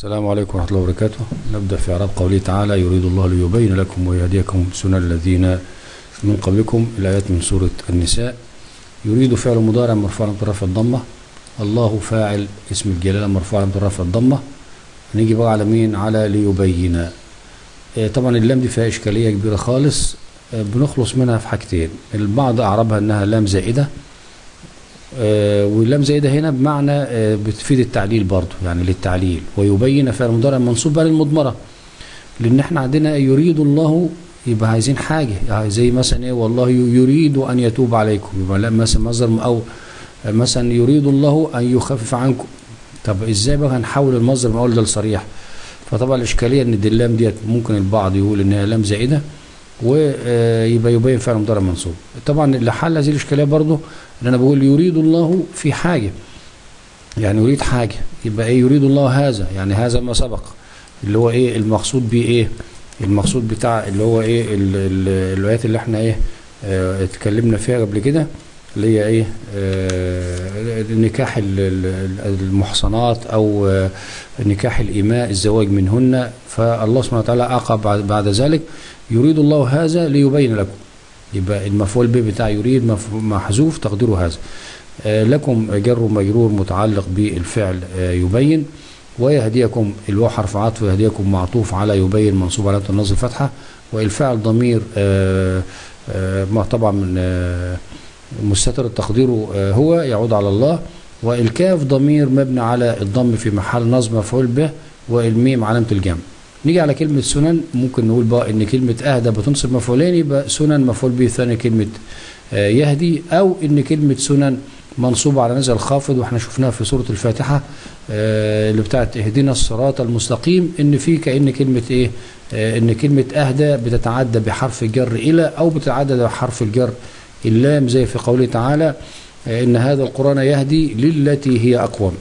السلام عليكم ورحمة الله وبركاته نبدأ في إعراب قوله تعالى يريد الله ليبين لكم ويهديكم سنن الذين من قبلكم الآيات من سورة النساء يريد فعل مضارع مرفوع على رفع الضمة الله فاعل اسم الجلالة مرفوع على رفع الضمة نيجي بقى على مين على ليبين آه، طبعا اللام دي فيها إشكالية كبيرة خالص آه، بنخلص منها في حاجتين البعض أعربها إنها لام زائدة آه، واللام زائدة هنا بمعنى آه، بتفيد التعليل برضه يعني للتعليل ويبين فعل مضارع منصوب بقى للمضمرة لأن احنا عندنا يريد الله يبقى عايزين حاجة يعني زي مثلا ايه والله يريد أن يتوب عليكم يبقى لا مثلا مصدر أو مثلا يريد الله أن يخفف عنكم طب ازاي بقى هنحول المصدر من أول ده لصريح فطبعا الإشكالية إن دي اللام ديت ممكن البعض يقول إنها لام زائدة ويبقى يبين فعل مضارع منصوب طبعا اللي حل هذه الإشكالية برضه ان انا بقول يريد الله في حاجه يعني يريد حاجه يبقى ايه يريد الله هذا يعني هذا ما سبق اللي هو ايه المقصود بيه ايه المقصود بتاع اللي هو ايه ال- ال- الايات اللي احنا ايه اه اتكلمنا فيها قبل كده اللي هي ايه اه نكاح ال- ال- المحصنات او اه نكاح الاماء الزواج منهن فالله سبحانه وتعالى عقب بعد, بعد ذلك يريد الله هذا ليبين لكم يبقى المفعول به بتاع يريد مف- محذوف تقديره هذا آه، لكم جر مجرور متعلق بالفعل آه، يبين ويهديكم الواو حرف عطف ويهديكم معطوف على يبين منصوب على النصب فتحه والفعل ضمير آه، آه، ما طبعا من آه، مستتر تقديره آه، هو يعود على الله والكاف ضمير مبني على الضم في محل نصب مفعول به والميم علامه الجمع نيجي على كلمة سنن ممكن نقول بقى ان كلمة اهدى بتنصب مفعولين يبقى سنن مفعول به ثاني كلمة آه، يهدي او ان كلمة سنن منصوبة على نزل خافض واحنا شفناها في سورة الفاتحة آه، اللي بتاعت اهدنا الصراط المستقيم ان في كأن كلمة ايه آه، ان كلمة اهدى بتتعدى بحرف الجر الى او بتتعدى بحرف الجر اللام زي في قوله تعالى آه، ان هذا القرآن يهدي للتي هي اقوم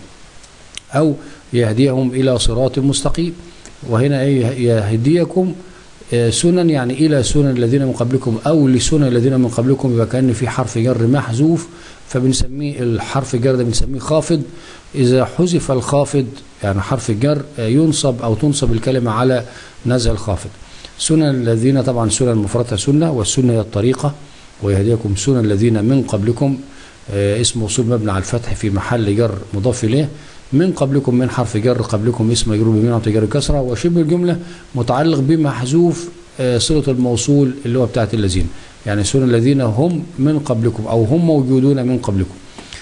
او يهديهم الى صراط مستقيم وهنا ايه يهديكم آه، سنن يعني الى سنن الذين من قبلكم او لسنن الذين من قبلكم يبقى كان في حرف جر محذوف فبنسميه الحرف الجر ده بنسميه خافض اذا حذف الخافض يعني حرف الجر آه، ينصب او تنصب الكلمه على نزع الخافض سنن الذين طبعا سنن مفردها سنه والسنه هي الطريقه ويهديكم سنن الذين من قبلكم آه، اسم موصول مبني على الفتح في محل جر مضاف اليه من قبلكم من حرف جر قبلكم اسم مجرور بمين عن جر كسره وشبه الجمله متعلق بمحذوف آه، صله الموصول اللي هو بتاعت الذين يعني سنن الذين هم من قبلكم او هم موجودون من قبلكم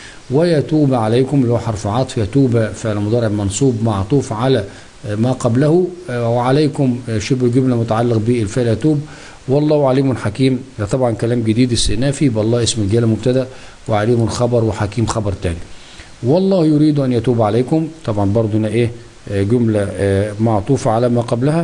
ويتوب عليكم اللي هو حرف عطف يتوب فعل مضارع منصوب معطوف على آه، ما قبله آه، وعليكم آه، شبه الجمله متعلق بالفعل يتوب والله عليم حكيم ده طبعا كلام جديد استئنافي بالله اسم الجلاله مبتدا وعليم خبر وحكيم خبر تاني والله يريد أن يتوب عليكم طبعا برضو هنا إيه آه، جملة آه، معطوفة على ما قبلها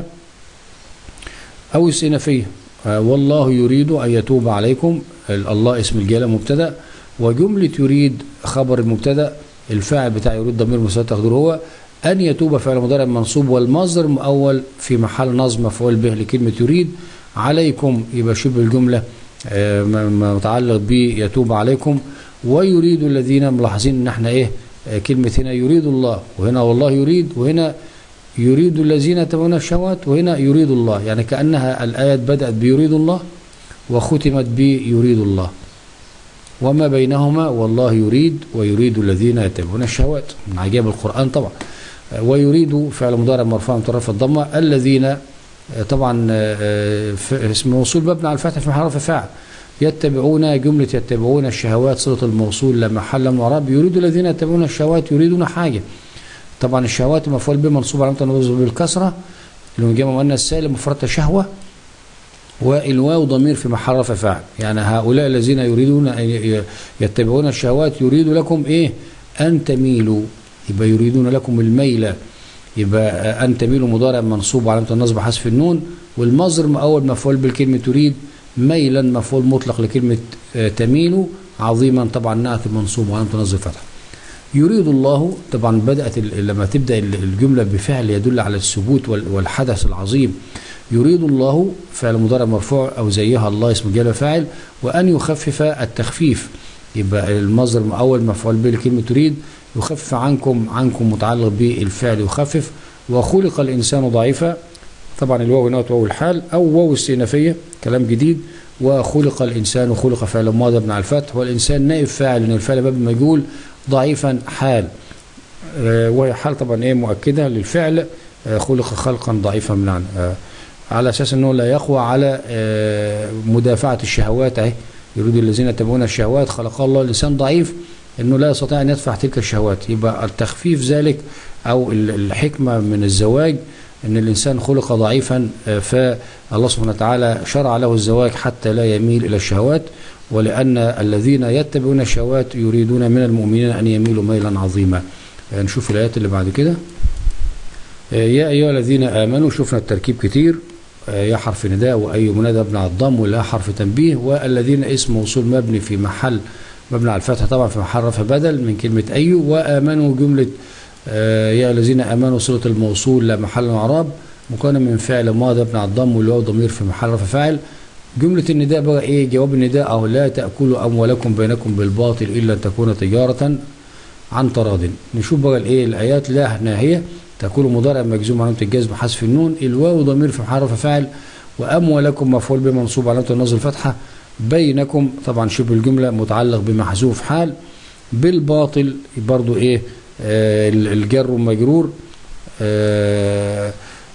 أو استئنافية آه، والله يريد أن يتوب عليكم ال- الله اسم الجلالة مبتدأ وجملة يريد خبر المبتدأ الفاعل بتاع يريد ضمير مساعد تقديره هو أن يتوب فعل مضارع منصوب والمصدر مؤول في محل نصب مفعول به لكلمة يريد عليكم يبقى شبه الجملة آه، م- م- متعلق بيتوب عليكم ويريد الذين ملاحظين ان احنا ايه آه، كلمة هنا يريد الله وهنا والله يريد وهنا يريد الذين يتبعون الشهوات وهنا يريد الله يعني كأنها الآيات بدأت بيريد الله وختمت بيريد الله وما بينهما والله يريد ويريد الذين يتبعون الشهوات من عجائب القرآن طبعا آه، ويريد فعل مضارع مرفوع مترفع الضمة الذين آه، طبعا آه، آه، ف- اسم موصول مبني على الفتح في محل رفع فاعل يتبعون جملة يتبعون الشهوات صلة الموصول لا محل من اعراب يريد الذين يتبعون الشهوات يريدون حاجة طبعا الشهوات مفعول به منصوب علامة النصب بالكسرة اللي هو جمع مؤنث سالم مفردة شهوة والواو ضمير في محل رفع فاعل يعني هؤلاء الذين يريدون أن ي- يتبعون الشهوات يريد لكم ايه ان تميلوا يبقى يريدون لكم الميل يبقى آه، ان تميلوا مضارع منصوب علامة النصب حذف النون والمصدر اول مفعول بالكلمة تريد ميلا مفعول مطلق لكلمة آه، تميل عظيما طبعا نعت منصوب وعلامة النصب فتح يريد الله طبعا بدأت ال- لما تبدأ ال- الجملة بفعل يدل على الثبوت وال- والحدث العظيم يريد الله فعل مضارع مرفوع أو زيها الله اسم جل فاعل وأن يخفف التخفيف يبقى المصدر أول مفعول به لكلمة تريد يخفف عنكم عنكم متعلق بالفعل يخفف وخلق الإنسان ضعيفا طبعا الواو هنا واو الحال أو واو استئنافية كلام جديد وخلق الإنسان وخلق فعل ماضي مبني على الفتح والإنسان نائب فاعل لأن الفعل باب مجهول ضعيفا حال آه، وهي حال طبعا ايه مؤكده للفعل آه، خلق خلقا ضعيفا من عن آه، على اساس انه لا يقوى على آه، مدافعه الشهوات اهي يريد الذين يتبعون الشهوات خلق الله الانسان ضعيف انه لا يستطيع ان يدفع تلك الشهوات يبقى التخفيف ذلك او ال- الحكمه من الزواج ان الانسان خلق ضعيفا آه، فالله سبحانه وتعالى شرع له الزواج حتى لا يميل الى الشهوات ولان الذين يتبعون الشهوات يريدون من المؤمنين ان يميلوا ميلا عظيما آه، نشوف الايات اللي بعد كده آه، يا ايها الذين امنوا شفنا التركيب كتير آه، يا حرف نداء واي منادى مبني على الضم ولا حرف تنبيه والذين اسم موصول مبني في محل مبني على الفتح طبعا في محل رفع بدل من كلمه اي وامنوا جمله آه، يا الذين امنوا صله الموصول لا محل من اعراب مكون من فعل ماضي مبني على الضم والواو ضمير في محل رفع فاعل جملة النداء بقى ايه جواب النداء او لا تأكلوا اموالكم بينكم بالباطل الا ان تكون تجارة عن تراض نشوف بقى الايه الايات لا ناهيه تكون مضارع مجزوم علامه الجزم حذف النون الواو ضمير في محل رفع فاعل واموالكم مفعول به منصوب علامه النصب الفتحه بينكم طبعا شبه الجمله متعلق بمحذوف حال بالباطل برضو ايه آه الجر ومجرور آه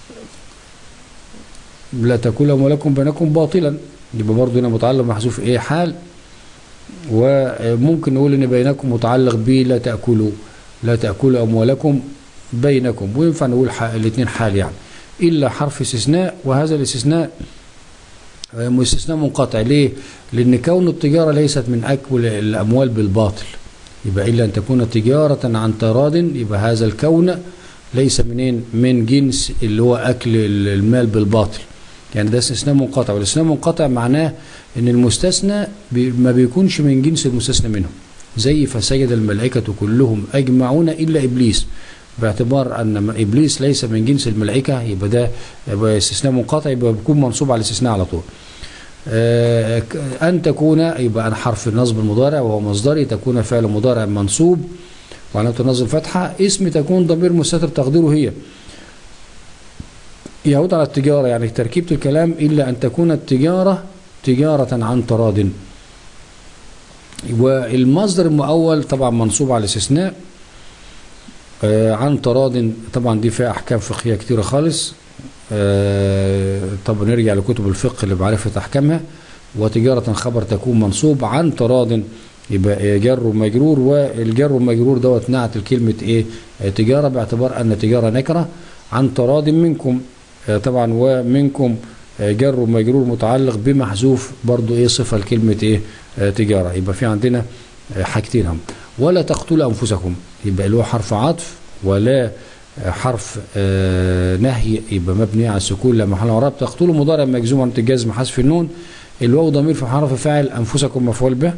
لا تكون اموالكم بينكم باطلا يبقى برضو هنا متعلق بمحذوف ايه حال وممكن نقول ان بينكم متعلق ب لا تاكلوا لا تاكلوا اموالكم بينكم وينفع نقول الاثنين حال يعني الا حرف استثناء وهذا الاستثناء آه، استثناء منقطع ليه؟ لان كون التجاره ليست من اكل الاموال بالباطل يبقى الا ان تكون تجاره عن تراض يبقى هذا الكون ليس منين؟ من جنس اللي هو اكل المال بالباطل يعني ده استثناء منقطع والاستثناء منقطع معناه ان المستثنى بي ما بيكونش من جنس المستثنى منه زي فسجد الملائكة كلهم أجمعون إلا إبليس باعتبار أن إبليس ليس من جنس الملائكة يبقى ده يبقى استثناء منقطع يبقى بيكون منصوب على الاستثناء على طول آه ك- أن تكون يبقى أن حرف النصب المضارع وهو مصدري تكون فعل مضارع منصوب وعلامة النصب فتحة اسم تكون ضمير مستتر تقديره هي يعود على التجارة يعني تركيبة الكلام إلا أن تكون التجارة تجارة عن تراض والمصدر المؤول طبعا منصوب على الاستثناء آه، عن تراض طبعا دي فيها أحكام فقهية كتيرة خالص آه، طب نرجع لكتب الفقه اللي بعرفة أحكامها وتجارة خبر تكون منصوب عن تراض يبقى جر ومجرور والجر والمجرور دوت نعت الكلمة ايه آه، تجارة باعتبار أن تجارة نكرة عن تراض منكم آه، طبعا ومنكم آه، جر ومجرور متعلق بمحذوف برضو ايه صفة لكلمة ايه آه، تجارة يبقى في عندنا آه، حاجتين هم ولا تقتلوا أنفسكم يبقى اللي هو حرف عطف ولا آه، حرف آه، نهي يبقى مبني على السكون لا محل اعراب تقتلوا مضارع مجزوم عن الجزم حذف النون الواو ضمير في حرف فاعل انفسكم مفعول به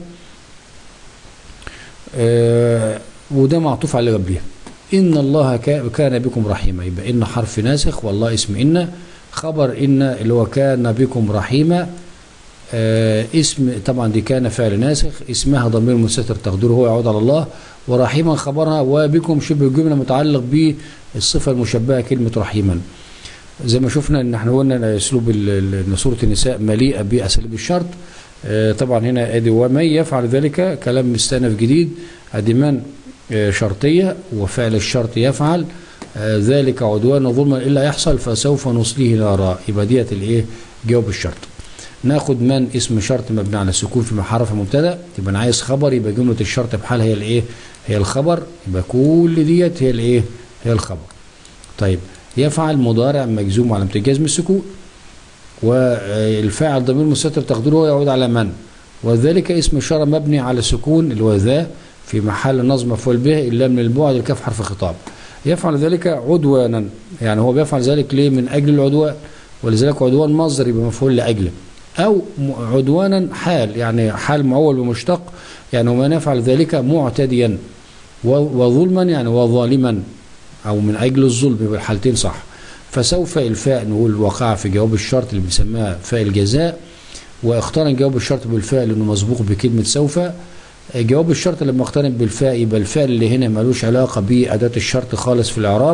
آه، وده معطوف على اللي قبلها ان الله كا- كان بكم رحيما يبقى ان حرف ناسخ والله اسم ان خبر ان اللي هو كان بكم رحيما آه، اسم طبعا دي كان فعل ناسخ اسمها ضمير مستتر تقديره هو يعود على الله ورحيما خبرها وبكم شبه الجمله متعلق بالصفه المشبهه كلمه رحيما زي ما شفنا ان احنا قلنا إن اسلوب ال- ال- ان سوره النساء مليئه باساليب الشرط آه، طبعا هنا ادي ومن يفعل ذلك كلام مستأنف جديد ادي من آه، شرطيه وفعل الشرط يفعل آه، ذلك عدوان وظلما الا يحصل فسوف نصليه نارا يبقى ديت الايه جواب الشرط ناخد من اسم شرط مبني على السكون في محرف مبتدا يبقى انا عايز خبر يبقى جمله الشرط بحالها هي الايه هي الخبر يبقى كل ديت هي الايه هي الخبر طيب يفعل مضارع مجزوم على الجزم السكون والفاعل ضمير مستتر تقديره يعود على من وذلك اسم إشارة مبني على السكون اللي هو ذا في محل نصب مفعول به إلا من البعد الكاف حرف خطاب يفعل ذلك عدوانا يعني هو بيفعل ذلك ليه من أجل العدوان ولذلك عدوان مصدر يبقى مفعول لأجله أو م- عدوانا حال يعني حال معول بمشتق يعني ومن يفعل ذلك معتديا و- وظلما يعني وظالما أو من أجل الظلم يبقى الحالتين صح فسوف الفاء نقول وقع في جواب الشرط اللي بنسميها فاء الجزاء واقترن جواب الشرط بالفاء لانه مسبوق بكلمه سوف جواب الشرط لما اقترن بالفاء يبقى الفاء اللي هنا ملوش علاقه باداه الشرط خالص في الاعراب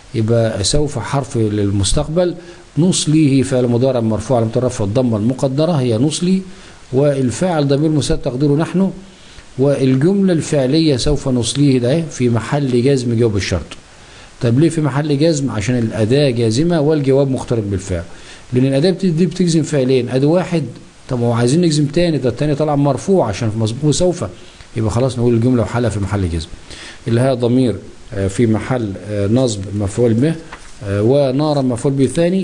يبقى سوف حرف للمستقبل نصليه فعل مضارع مرفوع على رفع الضمه المقدره هي نصلي والفاعل ضمير مساعد تقديره نحن والجمله الفعليه سوف نصليه ده في محل جزم جواب الشرط طب ليه في محل جزم عشان الاداه جازمه والجواب مقترن بالفعل لان الاداه دي بتجزم فعلين اداه واحد طب هو عايزين نجزم تاني ده التاني طلع مرفوع عشان في مسبوق سوف يبقى خلاص نقول الجمله وحالها في محل جزم اللي هي ضمير في محل نصب مفعول به ونارا مفعول به ثاني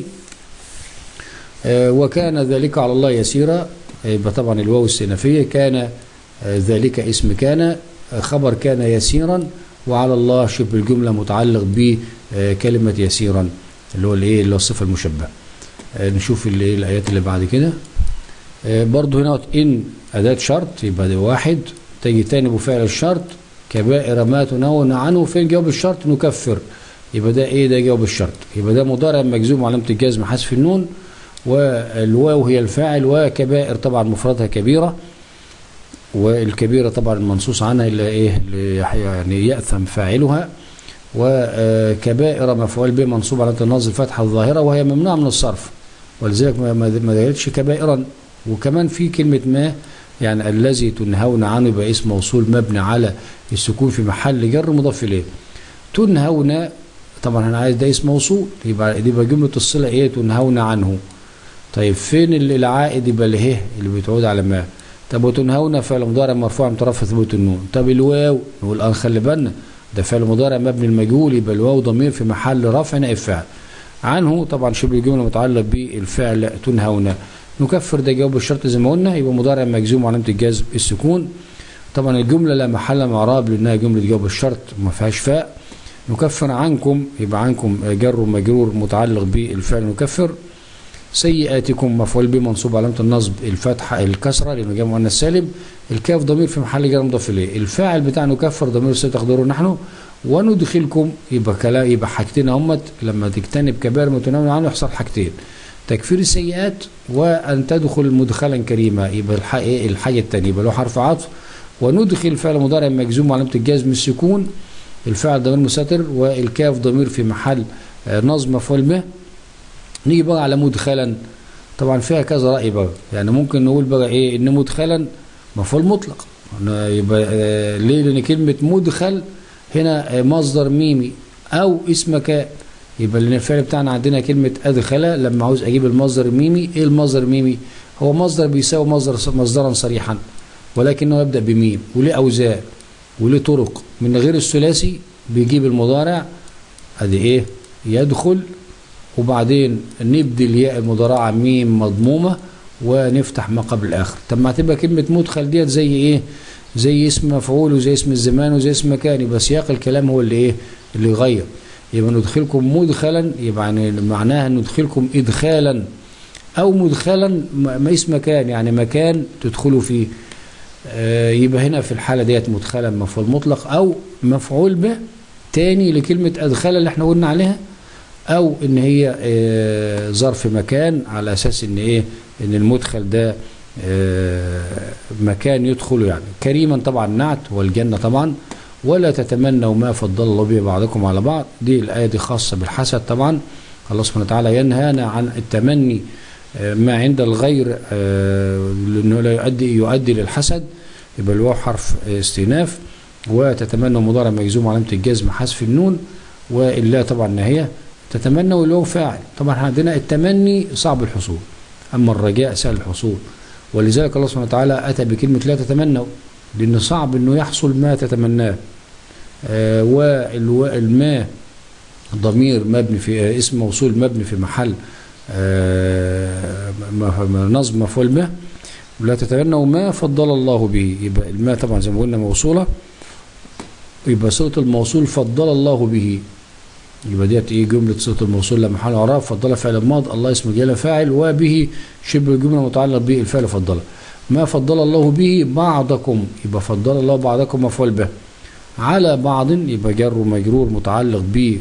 وكان ذلك على الله يسيرا يبقى طبعا الواو السينفيه كان ذلك اسم كان خبر كان يسيرا وعلى الله شبه الجمله متعلق بكلمه يسيرا اللي هو الايه اللي هو الصفه المشبهه نشوف اللي الايات اللي بعد كده برضه هنا ان اداه شرط يبقى ده واحد تيجي تاني بفعل الشرط كبائر ما تنون عنه فين جواب الشرط نكفر يبقى ده ايه ده جواب الشرط يبقى ده مضارع مجزوم علامه الجزم حذف النون والواو هي الفاعل وكبائر طبعا مفردها كبيره والكبيره طبعا المنصوص عنها اللي ايه اللي يعني ياثم فاعلها وكبائر مفعول به منصوب على النصب الفتحه الظاهره وهي ممنوعه من الصرف ولذلك ما دلتش كبائرا وكمان في كلمه ما يعني الذي تنهون عنه يبقى اسم موصول مبني على السكون في محل جر مضاف اليه تنهون طبعا انا عايز ده اسم موصول يبقى دي يبقى جمله الصله ايه تنهون عنه طيب فين العائد يبقى الايه اللي بتعود على ما طب وتنهون فعل مضارع مرفوع من طرف ثبوت النون طب الواو نقول الان خلي بالنا ده فعل مضارع مبني المجهول يبقى الواو ضمير في محل رفع نائب فاعل عنه طبعا شبه الجمله متعلق بالفعل تنهون نكفر ده جواب الشرط زي ما قلنا يبقى مضارع مجزوم وعلامه الجزم السكون طبعا الجمله لا محل من اعراب لانها جمله جواب الشرط ما فيهاش فاء نكفر عنكم يبقى عنكم جر ومجرور متعلق بالفعل نكفر سيئاتكم مفعول به منصوب علامه النصب الفتحه الكسره لانه جاء مؤنث سالم الكاف ضمير في محل جر مضاف اليه الفاعل بتاع نكفر ضمير ستقدره نحن وندخلكم يبقى كلام يبقى حاجتين اهمت لما تجتنب كبائر متناول عنه يحصل حاجتين تكفير السيئات وان تدخل مدخلا كريما يبقى الحاجه الثانيه يبقى له حرف عطف وندخل فعل مضارع مجزوم علامه الجزم السكون الفاعل ضمير مستتر والكاف ضمير في محل نصب مفعول به نيجي بقى على مدخلا طبعا فيها كذا راي بقى يعني ممكن نقول بقى ايه ان مدخلا مفعول مطلق يبقى آه ليه لان كلمه مدخل هنا مصدر ميمي او اسم مكان يبقى لان الفعل بتاعنا عندنا كلمه ادخل لما عاوز اجيب المصدر الميمي ايه المصدر الميمي هو مصدر بيساوي مصدر مصدرا صريحا ولكنه يبدا بميم وليه اوزان وليه طرق من غير الثلاثي بيجيب المضارع ادي ايه يدخل وبعدين نبدل ياء المضارعه ميم مضمومه ونفتح ما قبل الاخر طب ما هتبقى كلمه مدخل ديت زي ايه زي اسم مفعول وزي اسم الزمان وزي اسم مكان يبقى سياق الكلام هو اللي ايه اللي يغير يبقى ندخلكم مدخلا يبقى يعني معناها ندخلكم ادخالا او مدخلا ما اسم مكان يعني مكان تدخلوا فيه آه يبقى هنا في الحاله ديت مدخلا مفعول مطلق او مفعول به تاني لكلمه ادخل اللي احنا قلنا عليها او ان هي آه ظرف مكان على اساس ان ايه ان المدخل ده آه مكان يدخله يعني كريما طبعا نعت والجنه طبعا ولا تتمنوا ما فضل الله به بعضكم على بعض دي الايه دي خاصه بالحسد طبعا الله سبحانه وتعالى ينهانا عن التمني آه ما عند الغير لانه لا يؤدي يؤدي للحسد يبقى الواو حرف استئناف وتتمنوا مضارع مجزوم علامه الجزم حذف النون والا طبعا نهيه تتمنى والواو فاعل طبعا عندنا التمني صعب الحصول اما الرجاء سهل الحصول ولذلك الله سبحانه وتعالى اتى بكلمه لا تتمنوا لان صعب انه يحصل ما تتمناه آه والماء ضمير مبني في اسم موصول مبني في محل آه نصب مفعول به لا تتمنوا ما فضل الله به يبقى الماء طبعا زي ما قلنا موصوله يبقى صله الموصول فضل الله به يبقى ديت ايه جمله صله الموصول لا محل اعراب فضل فعل ماض الله اسم جل فاعل وبه شبه الجمله متعلق به الفعل فضل ما فضل الله به بعضكم يبقى فضل الله بعضكم مفعول به على بعض يبقى جر ومجرور متعلق ب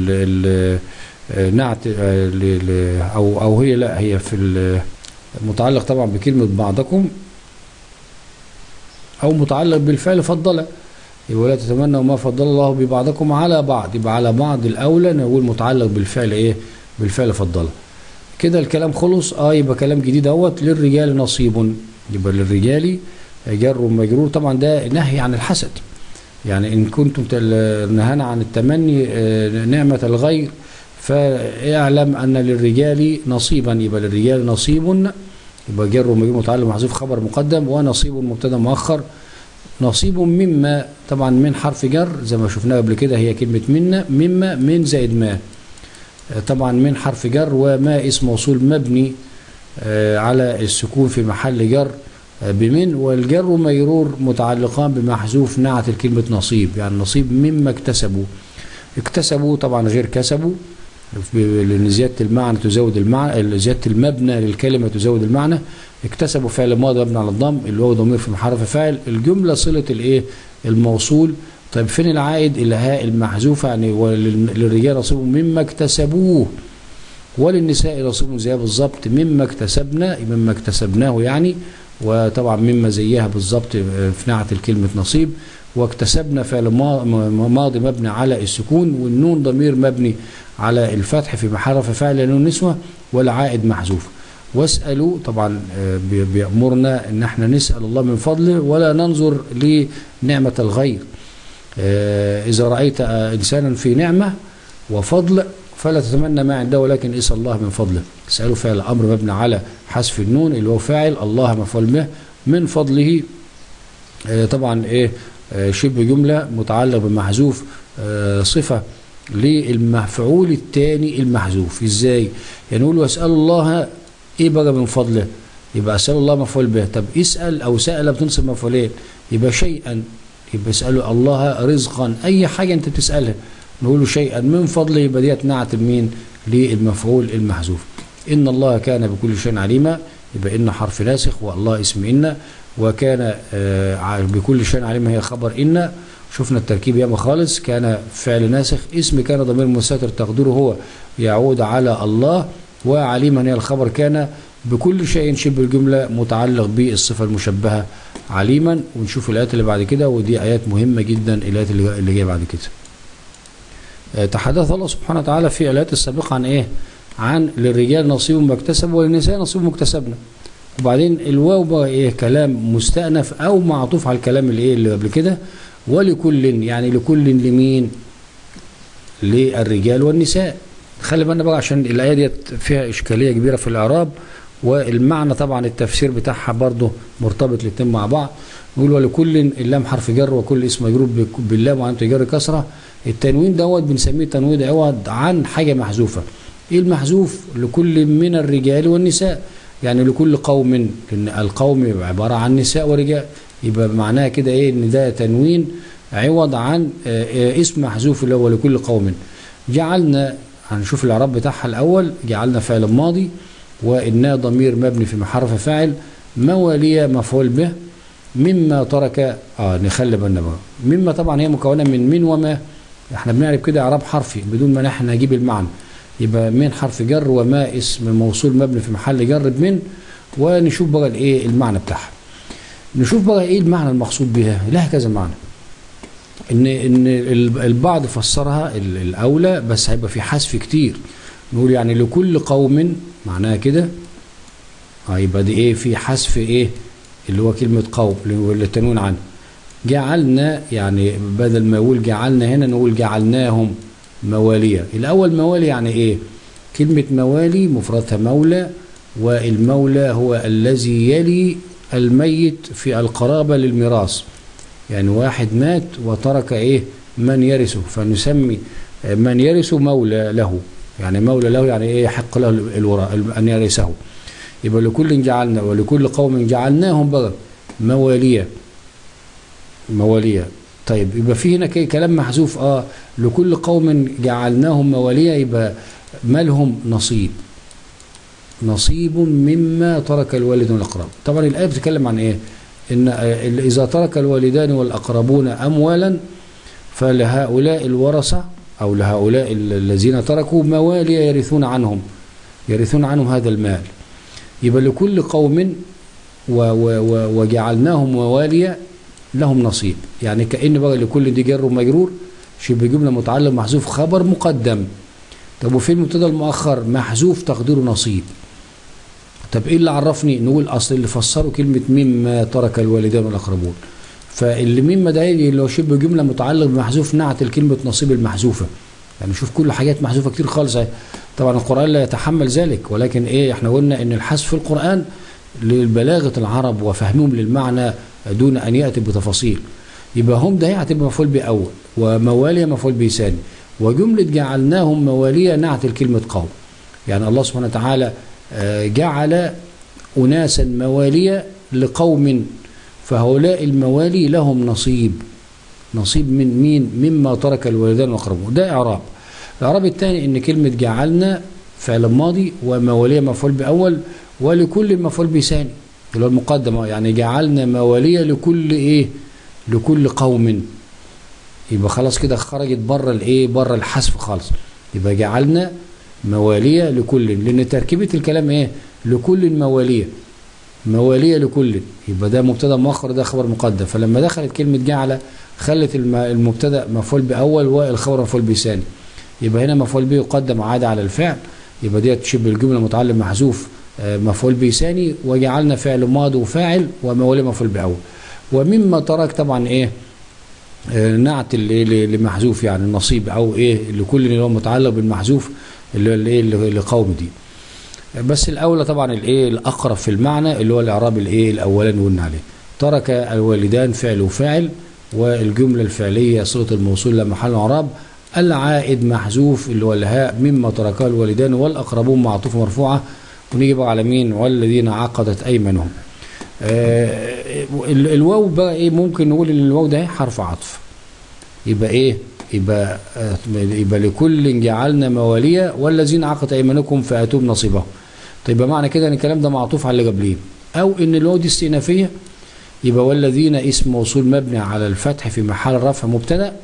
نعت او او هي لا هي في متعلق طبعا بكلمه بعضكم او متعلق بالفعل فضل يبقى ولا تتمنوا ما فضل الله ببعضكم على بعض يبقى على بعض الاولى نقول متعلق بالفعل ايه بالفعل فضل كده الكلام خلص اه يبقى كلام جديد اهوت للرجال نصيب يبقى للرجال جر ومجرور طبعا ده نهي عن الحسد يعني ان كنتم تل- نهانا عن التمني آه، نعمه الغير فاعلم ان للرجال نصيبا يبقى للرجال نصيب يبقى جر ومجرور متعلق محذوف خبر مقدم ونصيب مبتدا مؤخر نصيب مما طبعا من حرف جر زي ما شفناها قبل كده هي كلمة منا مما من زائد ما آه، طبعا من حرف جر وما اسم موصول مبني آه، على السكون في محل جر آه، بمن والجر ومجرور متعلقان بمحذوف نعت الكلمة نصيب يعني نصيب مما اكتسبوا اكتسبوا طبعا غير كسبوا ب- لان زياده المعنى تزود المعنى زياده المبنى للكلمه تزود المعنى اكتسبوا فعل ماضي مبني على الضم اللي هو ضمير في محل فاعل الجمله صله الايه الموصول طيب فين العائد الهاء المحذوفه يعني ولل- للرجال نصيب مما اكتسبوه وللنساء نصيب زيها بالظبط مما اكتسبنا مما اكتسبناه يعني وطبعا مما زيها بالظبط في نعت الكلمه نصيب واكتسبنا فعل ما- م- ماضي مبني على السكون والنون ضمير مبني على الفتح في محل رفع فاعل لأنه نسوة والعائد محذوف واسألوا طبعا آه، بي- بيأمرنا ان احنا نسأل الله من فضله ولا ننظر لنعمة الغير آه، إذا رأيت آه، إنسانا في نعمة وفضل فلا تتمنى ما عنده ولكن اسأل الله من فضله اسألوا فعل أمر مبني على حذف النون اللي هو فاعل الله مفعول به من فضله آه، طبعا ايه آه، شبه جملة متعلق بمحذوف آه، صفة للمفعول الثاني المحذوف ازاي يعني نقول واسأل الله ايه بقى من فضله يبقى اسأل الله مفعول به طب اسأل او سأل بتنصب مفعولين يبقى شيئا يبقى اسأله الله رزقا اي حاجة انت بتسألها نقول له شيئا من فضله يبقى ديت نعت المين للمفعول المحذوف ان الله كان بكل شيء عليما يبقى ان حرف ناسخ والله اسم ان وكان آه، ع- بكل شيء عليما هي خبر ان شفنا التركيب ياما خالص كان فعل ناسخ اسم كان ضمير مستتر تقديره هو يعود على الله وعليما هي الخبر كان بكل شيء شبه الجملة متعلق بالصفة المشبهة عليما ونشوف الآيات اللي بعد كده ودي آيات مهمة جدا الآيات اللي اللي جاية بعد كده آه، تحدث الله سبحانه وتعالى في الآيات السابقة عن إيه عن للرجال نصيب ما اكتسبوا وللنساء نصيب ما اكتسبنا وبعدين الواو بقى ايه كلام مستأنف او معطوف على الكلام اللي ايه اللي قبل كده ولكل يعني لكل لمين للرجال والنساء خلي بالنا بقى عشان الايه ديت فيها اشكاليه كبيره في الاعراب والمعنى طبعا التفسير بتاعها برضه مرتبط الاثنين مع بعض نقول ولكل اللام حرف جر وكل اسم مجرور بك- باللام وعن جر كسره التنوين دوت بنسميه تنوين عوض عن حاجه محذوفه ايه المحذوف لكل من الرجال والنساء يعني لكل قوم لان القوم يبقى عباره عن نساء ورجال يبقى معناها كده ايه ان ده تنوين عوض عن آه، آه، اسم محذوف اللي هو لكل قوم جعلنا هنشوف الاعراب بتاعها الاول جعلنا فعل ماضي وانها ضمير مبني في محل رفع فاعل مواليه مفعول به مما ترك اه نخلي بالنا بقى مما طبعا هي مكونه من من وما احنا بنعرف كده اعراب حرفي بدون ما احنا نجيب المعنى يبقى من حرف جر وما اسم موصول مبني في محل جر بمن ونشوف بقى الايه المعنى بتاعها نشوف بقى ايه المعنى المقصود بها لها كذا معنى ان ان ال- البعض فسرها ال- الاولى بس هيبقى في حذف كتير نقول يعني لكل قوم معناها كده اه يبقى دي ايه في حذف ايه اللي هو كلمه قوم اللي التنوين عنه جعلنا يعني بدل ما يقول جعلنا هنا نقول جعلناهم موالية الأول موالي يعني إيه كلمة موالي مفردها مولى والمولى هو الذي يلي الميت في القرابة للميراث يعني واحد مات وترك إيه من يرثه فنسمي من يرثه مولى له يعني مولى له يعني إيه يحق له الوراء أن يرثه يبقى لكل جعلنا ولكل قوم جعلناهم بقى مواليه موالية طيب يبقى في هنا كي- كلام محذوف اه لكل قوم جعلناهم موالية يبقى مالهم نصيب نصيب مما ترك الوالدون الأقرب طبعا الآية بتتكلم عن إيه إن آه، إذا ترك الوالدان والأقربون أموالا فلهؤلاء الورثة أو لهؤلاء ال- الذين تركوا موالي يرثون عنهم يرثون عنهم هذا المال يبقى لكل قوم و و و وجعلناهم مواليا لهم نصيب يعني كأن بقى لكل دي جر ومجرور شبه جملة متعلق محذوف خبر مقدم طب وفي المبتدا المؤخر محذوف تقديره نصيب طب ايه اللي عرفني نقول اصل اللي فسروا كلمة مما ترك الوالدان والاقربون فاللي مما ده اللي هو شبه جملة متعلق بمحذوف نعت الكلمة نصيب المحذوفة يعني شوف كل حاجات محذوفة كتير خالص اهي. طبعا القرآن لا يتحمل ذلك ولكن ايه احنا قلنا ان الحذف في القرآن لبلاغة العرب وفهمهم للمعنى دون ان يأتي بتفاصيل يبقى هم ده هتبقى مفعول به اول وموالي مفعول به ثاني وجملة جعلناهم موالية نعت الكلمة قوم يعني الله سبحانه وتعالى آه، جعل أناسا موالية لقوم فهؤلاء الموالي لهم نصيب نصيب من مين مما ترك الوالدان والأقربون ده إعراب الإعراب الثاني إن كلمة جعلنا فعل ماضي وموالية مفعول بأول ولكل مفعول به ثاني اللي هو المقدمة يعني جعلنا موالية لكل إيه لكل قوم يبقى خلاص كده خرجت بره الايه بره الحذف خالص يبقى جعلنا موالية لكل لان تركيبة الكلام ايه لكل موالية موالية لكل يبقى ده مبتدا مؤخر ده خبر مقدم فلما دخلت كلمة جعل خلت الم- المبتدا مفعول باول والخبر مفعول بثاني يبقى هنا مفعول به يقدم عادة على الفعل يبقى دي تشبه الجملة متعلم محذوف آه، مفعول به ثاني وجعلنا فعل ماضي وفاعل وموالي مفعول باول ومما ترك طبعا ايه آه، نعت اللي- اللي- لمحذوف يعني النصيب او ايه لكل اللي هو متعلق بالمحذوف اللي هو الايه اللي- لقوم دي بس الاولى طبعا الايه الاقرب في المعنى اللي هو الاعراب الايه الاولاني قلنا عليه ترك الوالدان فعل وفاعل والجمله الفعليه صله الموصول لا محل اعراب العائد محذوف اللي هو الهاء مما تركه الوالدان والاقربون معطوف مرفوعه ونيجي بقى على مين والذين عقدت ايمانهم آه، ال- الواو بقى ايه ممكن نقول ان الواو ده حرف عطف يبقى ايه يبقى آه، يبقى لكل جعلنا موالية والذين عقدت ايمانكم فاتوهم نصيبهم طيب يبقى معنى كده ان الكلام ده معطوف على اللي قبليه او ان الواو دي استئنافيه يبقى والذين اسم موصول مبني على الفتح في محل رفع مبتدا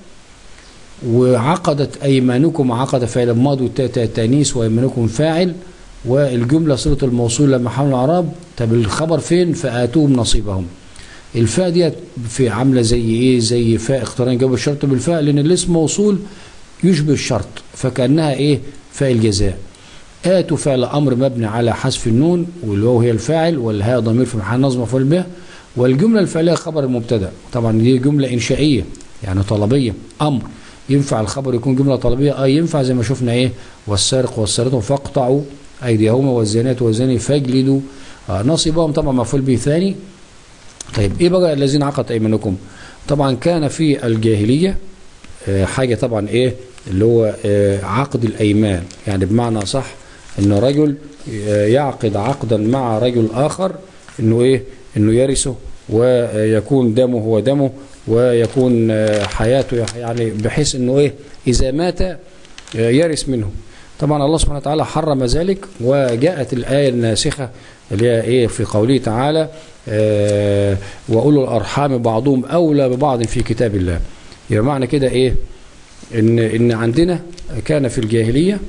وعقدت ايمانكم عقد فعل ماضي والتاء تانيث وايمانكم فاعل والجمله صله الموصول لما حمل الاعراب طب الخبر فين فاتوهم نصيبهم الفاء ديت في عامله زي ايه زي فاء اقتران جواب الشرط بالفاء لان الاسم موصول يشبه الشرط فكانها ايه فاء الجزاء آتوا فعل أمر مبني على حذف النون والواو هي الفاعل والهاء ضمير في محل نصب مفعول به والجملة الفعلية خبر المبتدا طبعا دي جملة إنشائية يعني طلبية أمر ينفع الخبر يكون جملة طلبية اه ينفع زي ما شفنا ايه والسارق والسارقة فاقطعوا أيديهما والزانيات والزاني فاجلدوا آه نصبهم طبعا مفعول به ثاني طيب ايه بقى الذين عقدت ايمانكم طبعا كان في الجاهلية آه حاجة طبعا ايه اللي هو آه عقد الايمان يعني بمعنى صح ان رجل آه يعقد عقدا مع رجل اخر انه ايه انه يرثه ويكون دمه هو دمه ويكون آه حياته يعني بحيث انه ايه اذا مات آه يرث منه طبعا الله سبحانه وتعالى حرم ذلك وجاءت الآية الناسخة اللي هي ايه في قوله تعالى آه وأولو الأرحام بعضهم أولى ببعض في كتاب الله يبقى معنى كده ايه ان ان عندنا كان في الجاهليه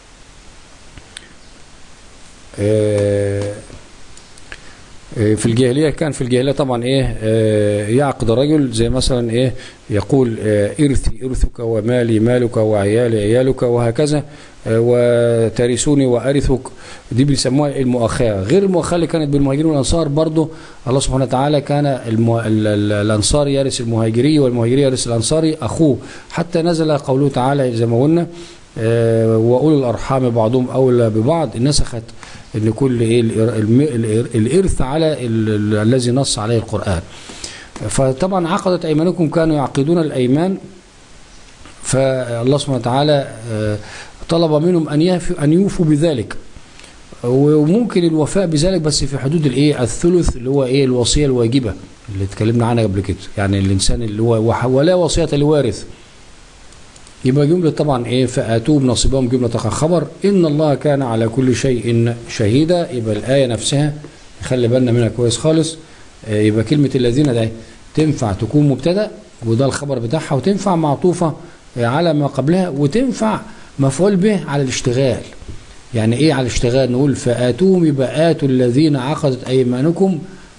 آه في الجاهليه كان في الجاهليه طبعا ايه آه يعقد رجل زي مثلا ايه يقول آه ارثي ارثك ومالي مالك وعيالي عيالك وهكذا وترثوني وارثك دي بيسموها المؤاخاه غير المؤاخاه اللي كانت بالمهاجرين والانصار برضه الله سبحانه وتعالى كان المو... الانصار يرث المهاجري والمهاجري يرث الانصاري اخوه حتى نزل قوله تعالى زي ما قلنا واولو الارحام بعضهم اولى ببعض نسخت ان كل ايه الارث على الذي نص عليه القران فطبعا عقدت ايمانكم كانوا يعقدون الايمان فالله سبحانه وتعالى طلب منهم ان ان يوفوا بذلك وممكن الوفاء بذلك بس في حدود الايه الثلث اللي هو ايه الوصيه الواجبه اللي اتكلمنا عنها قبل كده يعني الانسان اللي هو ولا وصيه لوارث يبقى جملة طبعا ايه فآتوا بنصيبهم جملة خبر إن الله كان على كل شيء شهيدا يبقى الآية نفسها خلي بالنا منها كويس خالص يبقى كلمة الذين ده تنفع تكون مبتدأ وده الخبر بتاعها وتنفع معطوفة على ما قبلها وتنفع مفعول به على الاشتغال يعني ايه على الاشتغال نقول فآتوهم يبقى آتوا الذين عقدت أيمانكم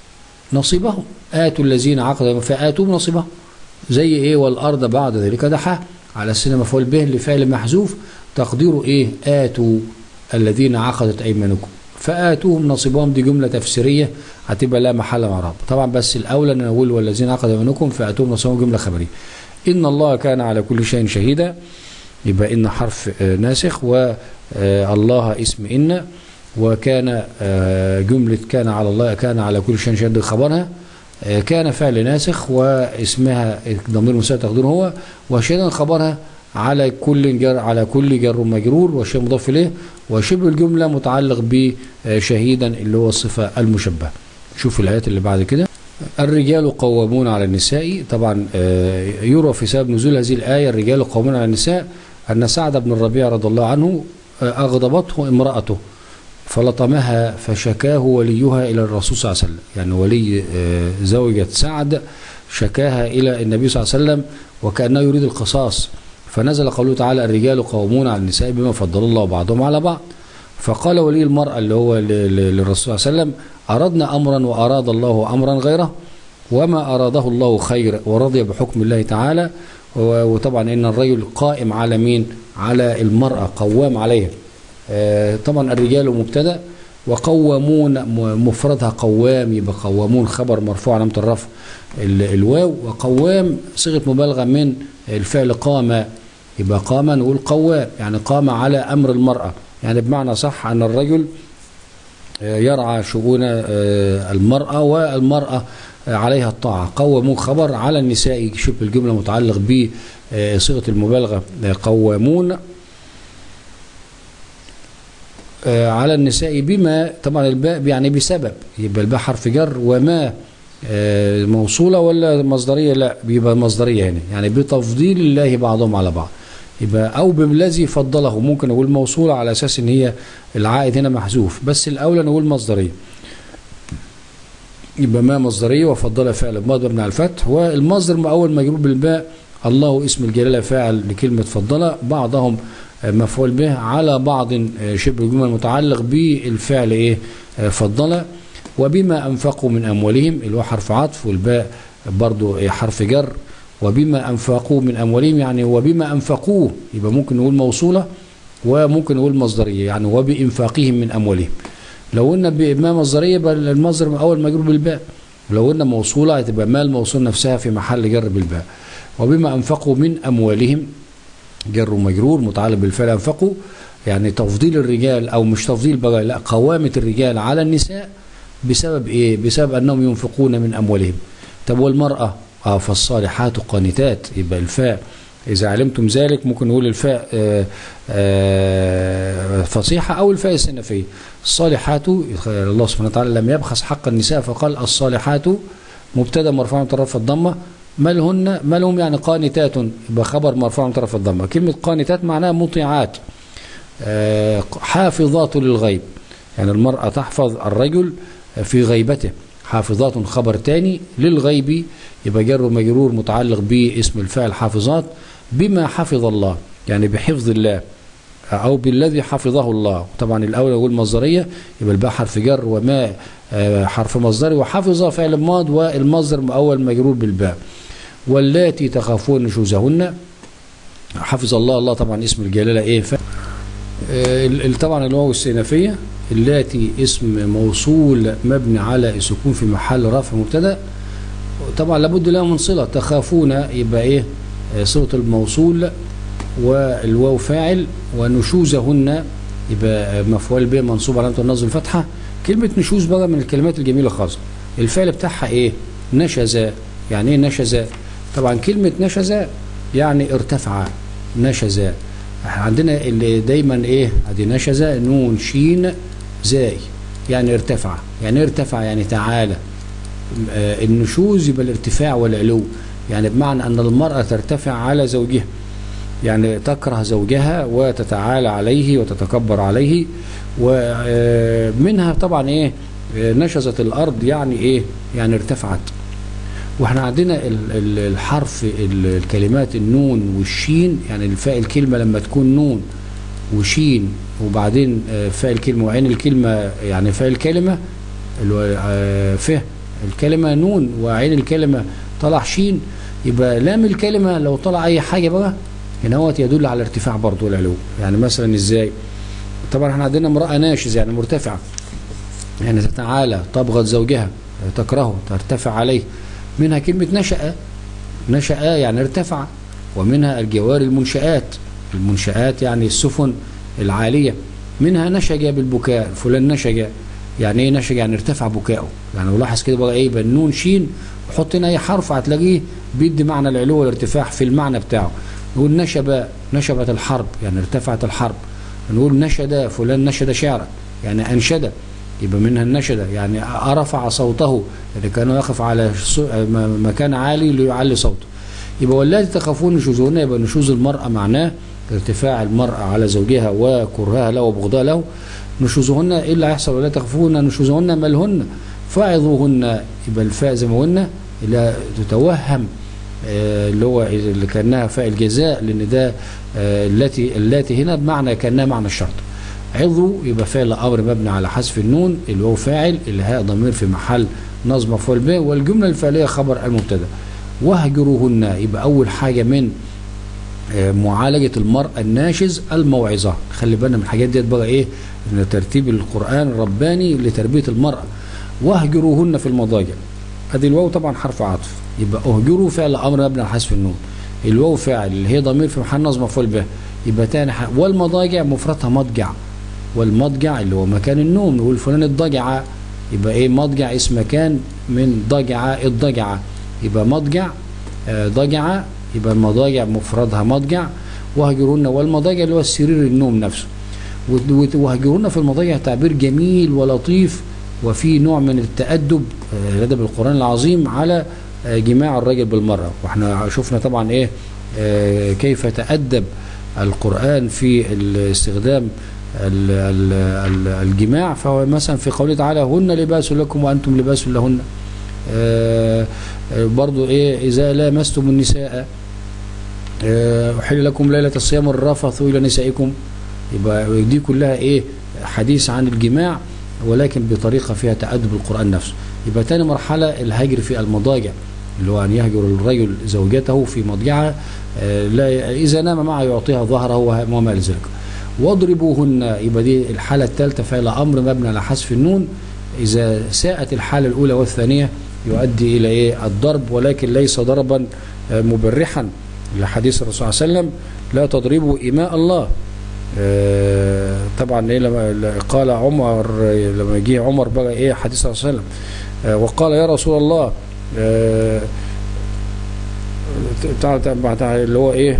نصيبهم آتوا الذين عقدوا فآتوا نصيبهم زي إيه والأرض بعد ذلك دحاها على السنة مفعول به لفعل محذوف تقديره إيه آتوا الذين عقدت أيمانكم فآتوهم نصيبهم دي جملة تفسيرية هتبقى لا محل من اعراب طبعا بس الأولى أن نقول والذين عقدوا أيمانكم فآتوهم نصيبهم جملة خبرية إن الله كان على كل شيء شهيدا يبقى إن حرف آه، ناسخ والله اسم إن وكان آه، جملة كان على الله كان على كل شيء شهيدا خبرها آه، كان فعل ناسخ واسمها ضمير مساء تقديره هو وشهيدا خبرها على كل جر على كل جر مجرور وشيء مضاف اليه وشبه الجمله متعلق بشهيدا اللي هو الصفه المشبهه شوف الايات اللي بعد كده الرجال قوامون على النساء طبعا آه، يروى في سبب نزول هذه الايه الرجال قوامون على النساء ان سعد بن الربيع رضي الله عنه آه، اغضبته امراته فلطمها فشكاه وليها الى الرسول صلى الله عليه وسلم يعني ولي آه، زوجة سعد شكاها الى النبي صلى الله عليه وسلم وكانه يريد القصاص فنزل قوله تعالى الرجال قوامون على النساء بما فضل الله بعضهم على بعض فقال ولي المرأة اللي هو ل- ل- للرسول صلى الله عليه وسلم أردنا أمرا وأراد الله أمرا غيره وما أراده الله خير ورضي بحكم الله تعالى و- وطبعا إن الرجل قائم على مين على المرأة قوام عليها آه، طبعا الرجال مبتدا وقوامون م- مفردها قوام يبقى قوامون خبر مرفوع علامة الرفع ال- الواو وقوام صيغة مبالغة من الفعل قام يبقى قام نقول قوام يعني قام على أمر المرأة يعني بمعنى صح أن الرجل آه، يرعى شؤون آه، المرأة والمرأة آه، عليها الطاعة قوموا خبر على النساء شبه الجملة متعلق بصيغة المبالغة آه، قوامون آه، على النساء بما طبعا الباء يعني بسبب يبقى الباء حرف جر وما آه، موصولة ولا مصدرية لا بيبقى مصدرية هنا يعني بتفضيل الله بعضهم على بعض يبقى او بالذي فضله ممكن نقول موصولة على اساس ان هي العائد هنا محذوف بس الاولى نقول مصدرية يبقى ما مصدرية وفضل فعل ماضي مبني على الفتح والمصدر اول مجرور بالباء الله اسم الجلالة فاعل لكلمة فضل بعضهم آه، مفعول به على بعض آه، شبه الجمل متعلق بالفعل ايه آه، فضل وبما انفقوا من اموالهم اللي هو حرف عطف والباء برضو إيه، حرف جر وبما انفقوا من اموالهم يعني وبما انفقوه يبقى ممكن نقول موصوله وممكن نقول مصدريه يعني وبانفاقهم من اموالهم لو قلنا بما مصدريه يبقى المصدر من اول مجرور بالباء لو قلنا موصوله هتبقى ما الموصول نفسها في محل جر بالباء وبما انفقوا من اموالهم جر ومجرور متعلق بالفعل انفقوا يعني تفضيل الرجال او مش تفضيل بقى لا قوامه الرجال على النساء بسبب ايه بسبب انهم ينفقون من اموالهم طب والمراه اه فالصالحات قانتات يبقى الفاء اذا علمتم ذلك ممكن نقول الفاء آه آه فصيحه او الفاء السنفيه الصالحات الله سبحانه وتعالى لم يبخس حق النساء فقال الصالحات مبتدا مرفوع من طرف الضمه مالهن مالهم يعني قانتات يبقى خبر مرفوع من طرف الضمه كلمه قانتات معناها مطيعات آه، حافظات للغيب يعني المرأة تحفظ الرجل في غيبته حافظات خبر تاني للغيب يبقى جر ومجرور متعلق باسم الفاعل حافظات بما حفظ الله يعني بحفظ الله أو بالذي حفظه الله طبعا الأول يقول مصدرية يبقى الباء حرف جر وما آه، حرف مصدري وحفظ فعل ماض والمصدر أول مجرور بالباء واللاتي تخافون نشوزهن حفظ الله الله طبعا اسم الجلالة ايه ف... آه، ال- ال- طبعا الواو السينفية اللاتي اسم موصول مبني على السكون في محل رفع مبتدا طبعا لابد لها من صلة تخافون يبقى ايه آه، صلة الموصول والواو فاعل ونشوزهن يبقى مفعول به منصوب علامة النصب الفتحة كلمة نشوز بقى من الكلمات الجميلة خالص الفعل بتاعها ايه نشز يعني ايه نشز طبعا كلمة نشز يعني ارتفع نشز احنا عندنا اللي دايما ايه ادي نشز نون شين زاي يعني ارتفع يعني إيه ارتفع يعني تعالى آه، النشوز يبقى الارتفاع والعلو يعني بمعنى ان المرأة ترتفع على زوجها يعني تكره زوجها وتتعالى عليه وتتكبر عليه ومنها طبعا ايه آه، نشزت الارض يعني ايه يعني ارتفعت واحنا عندنا ال- ال- الحرف ال- الكلمات النون والشين يعني الفاء الكلمة لما تكون نون وشين وبعدين آه، فاء الكلمة وعين الكلمة يعني فاء الكلمة اللي هو آه، فه الكلمة نون وعين الكلمة طلع شين يبقى لام الكلمة لو طلع أي حاجة بقى هنا هو يدل على ارتفاع برضه العلو يعني مثلا ازاي طبعا احنا عندنا امرأة ناشز يعني مرتفعة يعني تتعالى تبغض زوجها تكرهه ترتفع عليه منها كلمة نشأ نشأ يعني ارتفع ومنها الجوار المنشآت المنشآت يعني السفن العالية منها نشج بالبكاء فلان نشج يعني ايه نشج يعني ارتفع بكاؤه يعني ولاحظ كده بقى ايه بنون شين وحط هنا اي حرف هتلاقيه بيدي معنى العلو والارتفاع في المعنى بتاعه نقول نشب نشبت الحرب يعني ارتفعت الحرب نقول نشد فلان نشد شعرا يعني انشد يبقى منها النشدة يعني رفع صوته يعني كان يقف على مكان عالي ليعلي صوته يبقى واللاتي تخافون نشوزهن يبقى نشوز المرأة معناه ارتفاع المرأة على زوجها وكرهها له وبغضها له نشوزهن ايه اللي هيحصل ولا تخافون نشوزهن مالهن فاعظوهن يبقى الفاء زي ما قلنا اللي تتوهم آه اللي هو اللي كانها فاء الجزاء لان ده آه التي التي هنا بمعنى كانها معنى الشرط عظوا يبقى فعل امر مبني على حذف النون اللي هو فاعل الهاء ضمير في محل نصب مفعول به والجمله الفعليه خبر المبتدا واهجروهن يبقى اول حاجه من معالجة المرأة الناشز الموعظة خلي بالنا من الحاجات ديت بقى ايه ان ترتيب القرآن الرباني لتربية المرأة واهجروهن في المضاجع ادي الواو طبعا حرف عطف يبقى اهجروا فعل امر مبني على حذف النون الواو فاعل اللي هي ضمير في محل نصب مفعول به يبقى تاني حاجة والمضاجع مفردها مضجع والمضجع اللي هو مكان النوم نقول فلان الضجع يبقى ايه مضجع اسم مكان من ضجع الضجعة يبقى مضجع آه ضجع يبقى المضاجع مفردها مضجع وهجرون والمضاجع اللي هو السرير النوم نفسه وهجرون في المضاجع تعبير جميل ولطيف وفي نوع من التأدب لدى القرآن العظيم على جماع الرجل بالمرة واحنا شفنا طبعا ايه كيف تأدب القرآن في استخدام الجماع فهو مثلا في قوله تعالى هن لباس لكم وأنتم لباس لهن برضو ايه إذا لامستم النساء أحل لكم ليلة الصيام الرفث إلى نسائكم يبقى دي كلها إيه حديث عن الجماع ولكن بطريقة فيها تأدب القرآن نفسه يبقى تاني مرحلة الهجر في المضاجع اللي هو أن يهجر الرجل زوجته في مضجعها لا إذا نام معها يعطيها ظهره وما إلى ذلك واضربوهن يبقى دي الحالة الثالثة فعل أمر مبني على حذف النون إذا ساءت الحالة الأولى والثانية يؤدي إلى إيه الضرب ولكن ليس ضربا مبرحا لحديث الرسول صلى الله عليه وسلم لا تضربوا إماء الله آه طبعا إيه لما قال عمر لما جه عمر بقى إيه حديث الرسول صلى الله عليه وسلم آه وقال يا رسول الله آه اللي هو إيه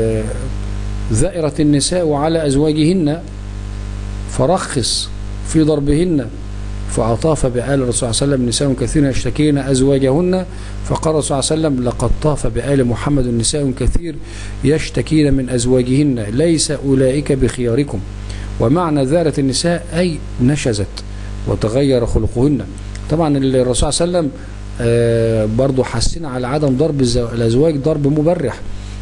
زائرت النساء على أزواجهن فرخص في ضربهن فأطاف بآل الرسول صلى الله عليه وسلم نساء كثير يشتكين أزواجهن فقال الرسول صلى الله عليه وسلم لقد طاف بآل محمد نساء كثير يشتكين من أزواجهن ليس أولئك بخياركم ومعنى ذارة النساء أي نشزت وتغير خلقهن طبعا الرسول صلى الله عليه وسلم برضو حسنا على عدم ضرب الأزواج ضرب مبرح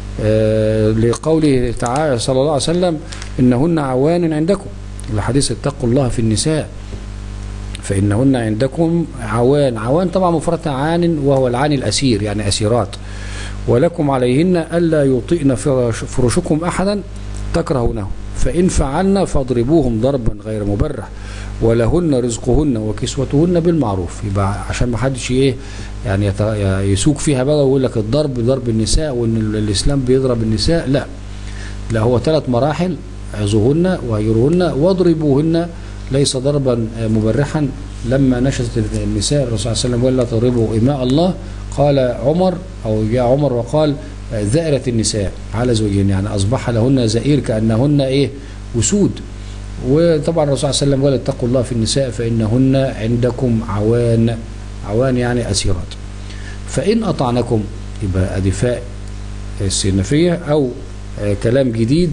لقوله تعالى صلى الله عليه وسلم إنهن عوان عندكم الحديث اتقوا الله في النساء فإنهن عندكم عوان عوان طبعا مفردها عان وهو العان الأسير يعني أسيرات ولكم عليهن ألا يطئن فرشكم أحدا تكرهونه فإن فعلن فاضربوهم ضربا غير مبرح ولهن رزقهن وكسوتهن بالمعروف يبقى عشان ما حدش ايه يعني يسوق فيها بقى ويقول لك الضرب ضرب النساء وان الاسلام بيضرب النساء لا لا هو ثلاث مراحل عظوهن وهجروهن واضربوهن ليس ضربا مبرحا لما نشزت النساء الرسول صلى الله عليه وسلم ولا تضربوا إماء الله قال عمر أو جاء عمر وقال ذائرة النساء على زوجهن يعني أصبح لهن زئير كأنهن إيه وسود وطبعا الرسول صلى الله عليه وسلم قال اتقوا الله في النساء فإنهن عندكم عوان عوان يعني أسيرات فإن أطعنكم يبقى أدفاء السنفية أو كلام جديد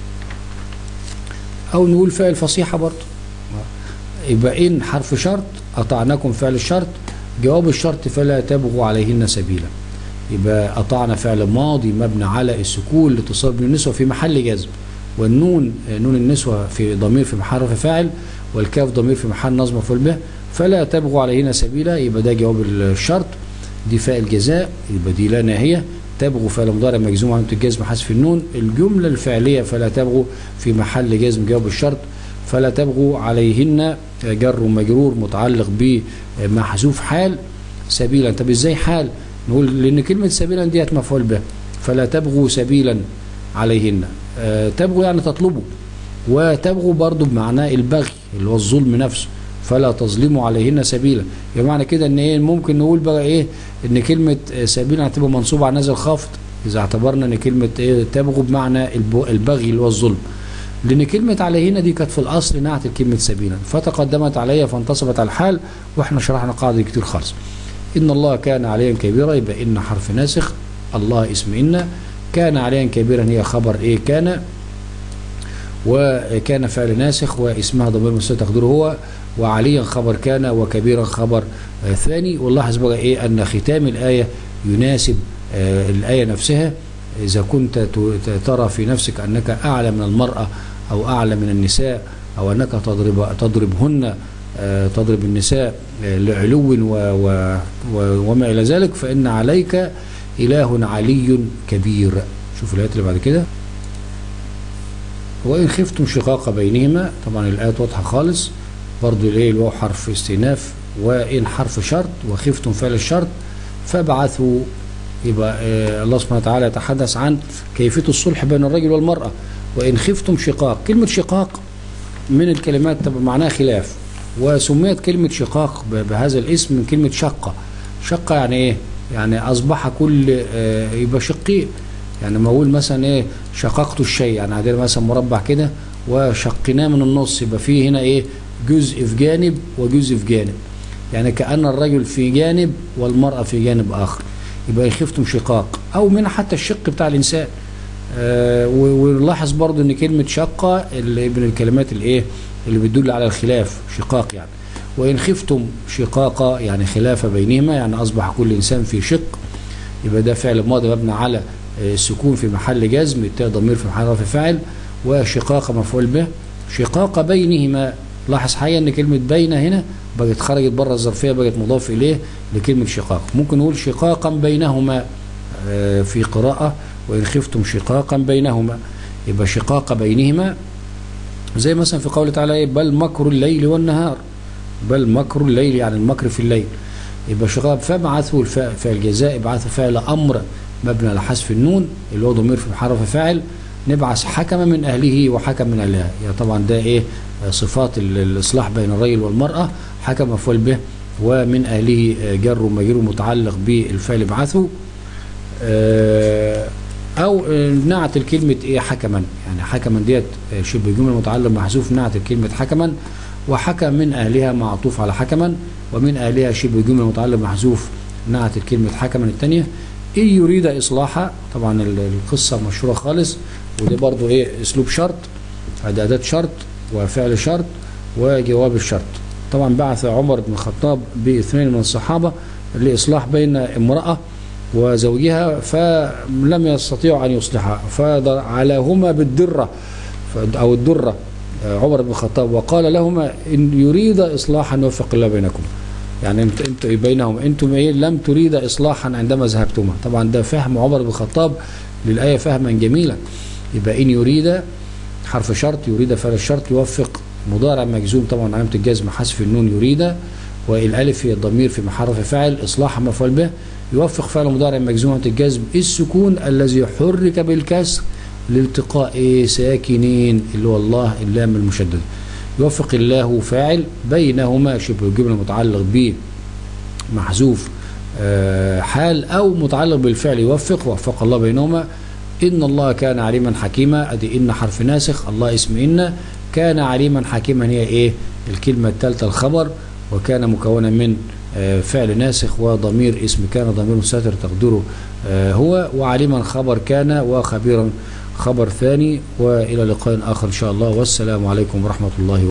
أو نقول فعل فصيحة برضه يبقى إن حرف شرط أطعناكم فعل الشرط جواب الشرط فلا تبغوا عليهن سبيلا يبقى أطعنا فعل ماضي مبني على السكون لاتصال بالنسوة في محل جزم والنون نون النسوة في ضمير في محل رفع فاعل والكاف ضمير في محل نصب مفعول به فلا تبغوا عليهن سبيلا يبقى ده جواب الشرط دي فاء الجزاء يبقى دي لا ناهيه تبغوا فعل مضارع مجزوم علامه الجزم حذف النون الجمله الفعليه فلا تبغوا في محل جزم جواب الشرط فلا تبغوا عليهن جر ومجرور متعلق بمحذوف حال سبيلا طب ازاي حال نقول لان كلمه سبيلا ديت مفعول به فلا تبغوا سبيلا عليهن آه تبغوا يعني تطلبوا وتبغوا برضو بمعنى البغي اللي هو الظلم نفسه فلا تظلموا عليهن سبيلا يعني معنى كده ان ايه ممكن نقول بقى ايه ان كلمه سبيلا هتبقى منصوبه على نازل خافض اذا اعتبرنا ان كلمه ايه تبغوا بمعنى البغي اللي هو الظلم لان كلمه عليهن دي كانت في الاصل نعت كلمه سبيلا فتقدمت عليها فانتصبت على الحال واحنا شرحنا قاعده كتير خالص ان الله كان عليا كبيرا يبقى ان حرف ناسخ الله اسم ان كان عليا كبيرا هي خبر ايه كان وكان فعل ناسخ واسمها ضمير مستتر تقديره هو وعليا خبر كان وكبيرا خبر آه ثاني ونلاحظ بقى ايه ان ختام الايه يناسب آه الايه نفسها اذا كنت ترى في نفسك انك اعلى من المراه او اعلى من النساء او انك تضرب تضربهن آه تضرب النساء لعلو و و و وما الى ذلك فان عليك اله علي كبير شوف الايات اللي بعد كده وإن خفتم شقاق بينهما طبعا الآيات واضحة خالص برضو الايه الواو حرف استئناف وإن حرف شرط وخفتم فعل الشرط فابعثوا يبقى آه الله سبحانه وتعالى يتحدث عن كيفية الصلح بين الرجل والمرأة وإن خفتم شقاق كلمة شقاق من الكلمات طبعا معناها خلاف وسميت كلمة شقاق بهذا الاسم من كلمة شقة شقة يعني ايه يعني أصبح كل آه يبقى شقين يعني ما اقول مثلا ايه شققت الشيء يعني عندنا مثلا مربع كده وشقناه من النص يبقى فيه هنا ايه جزء في جانب وجزء في جانب يعني كأن الرجل في جانب والمرأة في جانب آخر يبقى خفتم شقاق أو من حتى الشق بتاع الإنسان آه ونلاحظ برضو ان كلمة شقة اللي من الكلمات الايه اللي بتدل على الخلاف شقاق يعني وإن خفتم شقاقا يعني خلاف بينهما يعني أصبح كل إنسان في شق يبقى ده فعل ماضي مبني على السكون في محل جزم التاء ضمير في محل رفع فاعل وشقاق مفعول به شقاق بينهما لاحظ حاجه ان كلمه بين هنا بقت خرجت بره الظرفيه بقت مضاف اليه لكلمه شقاق ممكن نقول شقاقا بينهما في قراءه وان خفتم شقاقا بينهما يبقى شقاق بينهما زي مثلا في قوله تعالى بل مكر الليل والنهار بل مكر الليل يعني المكر في الليل يبقى شقاق فابعثوا الفاء فعل جزاء ابعثوا فعل امر مبني على حذف النون اللي هو ضمير في حرف فاعل نبعث حكم من اهله وحكم من اهلها يعني طبعا ده ايه صفات الاصلاح بين الرجل والمراه حكم مفعول به ومن اهله جر ومجرور متعلق بالفعل ابعثه او نعت الكلمه ايه حكما يعني حكما ديت شبه جمله متعلق محذوف نعت الكلمه حكما وحكم من اهلها معطوف على حكما ومن اهلها شبه جمله متعلق محذوف نعت الكلمه حكما الثانيه إن يريد إصلاحا طبعا القصة مشهورة خالص وده برضو إيه أسلوب شرط هذا أداة شرط وفعل شرط وجواب الشرط طبعا بعث عمر بن الخطاب باثنين من الصحابة لإصلاح بين امرأة وزوجها فلم يستطيعوا أن يصلحها فعلاهما بالدرة أو الدرة عمر بن الخطاب وقال لهما إن يريد إصلاحا يوفق الله بينكم يعني انت انت بينهم انتم ايه لم تريد اصلاحا عندما ذهبتما طبعا ده فهم عمر بن الخطاب للايه فهما جميلا يبقى ان يريد حرف شرط يريد فعل الشرط يوفق مضارع مجزوم طبعا علامه الجزم حذف النون يريد والالف هي الضمير في محرف فاعل اصلاح مفعول به يوفق فعل مضارع مجزوم علامه الجزم السكون الذي حرك بالكسر لالتقاء ساكنين اللي هو الله اللام المشدده يوفق الله فاعل بينهما شبه الجمله متعلق ب محذوف حال او متعلق بالفعل يوفق وفق الله بينهما ان الله كان عليما حكيما ادي ان حرف ناسخ الله اسم ان كان عليما حكيما هي ايه الكلمه الثالثه الخبر وكان مكونا من فعل ناسخ وضمير اسم كان ضمير مستتر تقديره هو وعليما خبر كان وخبيرا خبر ثاني والى لقاء اخر ان شاء الله والسلام عليكم ورحمه الله